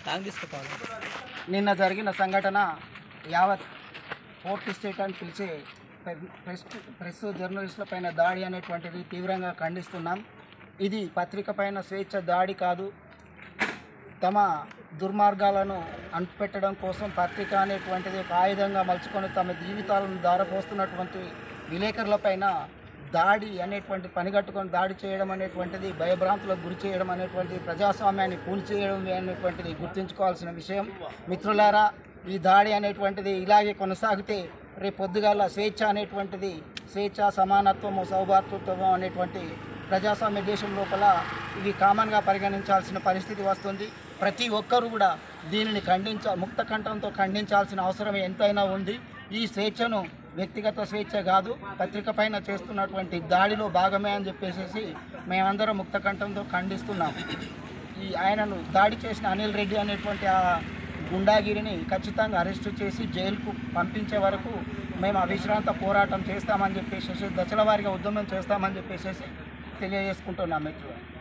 long తీసుకోవాలి నిన్న జరిగిన సంఘటన యావత్ ఫోర్త్ స్టేట్ అని పిలిచే ప్రె- ప్రెస్ ప్రెస్ జర్నలిస్టుల పైన దాడి అనేటువంటిది తీవ్రంగా ఖండిస్తున్నాం ఇది పత్రిక పైన స్వేచ్ఛ దాడి కాదు తమ దుర్మార్గాలను అంటుపెట్టడం కోసం పత్రిక అనేటువంటిది ఒక ఆయుధంగా మలుచుకొని తమ జీవితాలను దారపోస్తున్నటువంటి విలేకరులపైన దాడి అనేటువంటి పనిగట్టుకొని దాడి చేయడం అనేటువంటిది భయభ్రాంతులకు గురి చేయడం అనేటువంటిది ప్రజాస్వామ్యాన్ని కూల్చేయడం అనేటువంటిది గుర్తుంచుకోవాల్సిన విషయం మిత్రులారా ఈ దాడి అనేటువంటిది ఇలాగే కొనసాగితే రేపు పొద్దుగాల స్వేచ్ఛ అనేటువంటిది స్వేచ్ఛ సమానత్వము సౌభాతృత్వము అనేటువంటి ప్రజాస్వామ్య దేశం లోపల ఇవి కామన్గా పరిగణించాల్సిన పరిస్థితి వస్తుంది ప్రతి ఒక్కరూ కూడా దీనిని ఖండించ ముక్త కంఠంతో ఖండించాల్సిన అవసరం ఎంతైనా ఉంది ఈ స్వేచ్ఛను వ్యక్తిగత స్వేచ్ఛ కాదు పత్రిక పైన చేస్తున్నటువంటి దాడిలో భాగమే అని చెప్పేసి మేమందరం ముక్త కంఠంతో ఖండిస్తున్నాం ఈ ఆయనను దాడి చేసిన అనిల్ రెడ్డి అనేటువంటి ఆ గుండాగిరిని ఖచ్చితంగా అరెస్టు చేసి జైలుకు పంపించే వరకు మేము అవిశ్రాంత పోరాటం చేస్తామని చెప్పేసి దశల వారీగా ఉద్యమం చేస్తామని చెప్పేసి తెలియజేసుకుంటున్నాం మిత్రులు